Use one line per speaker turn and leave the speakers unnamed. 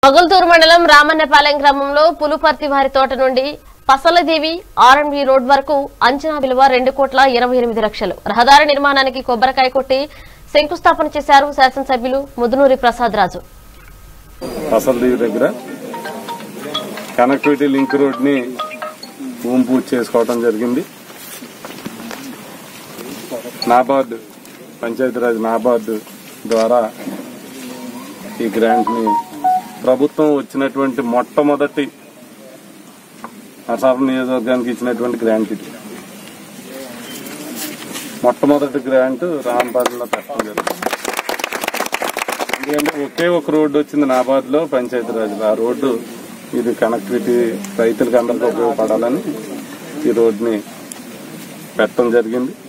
పగుల్తూరు మండలం రామన్నపాలెం గ్రామంలో పులుపర్తి వారి తోట నుండి పసలదేవి ఆర్ఎండ్బి రోడ్ వరకు అంచనా విలువ రెండు కోట్ల ఇరవై ఎనిమిది లక్షలు రహదారి నిర్మాణానికి కొబ్బరికాయ కొట్టి శంకుస్థాపన చేశారు శాసనసభ్యులు ముదునూరి ప్రసాద్ రాజు
అసలు దగ్గర కనెక్టివిటీ లింక్ రోడ్ ని భూమి పూజ చేసుకోవడం జరిగింది నాబార్డ్ పంచాయతీరాజ్ నాబార్డ్ ద్వారా ఈ గ్రాంట్ ని ప్రభుత్వం వచ్చినటువంటి మొట్టమొదటి నరసాపురం నియోజకవర్గానికి ఇచ్చినటువంటి గ్రాంట్ ఇది మొట్టమొదటి గ్రాంట్ రాంపాలెంలో పెట్టడం జరిగింది ఎందుకంటే ఒకే ఒక రోడ్డు వచ్చింది నాబాద్ లో పంచాయతీరాజ్ ఆ రోడ్డు ఇది కనెక్టివిటీ రైతులకు అందరికీ ఉపయోగపడాలని ఈ రోడ్డుని పెట్టడం జరిగింది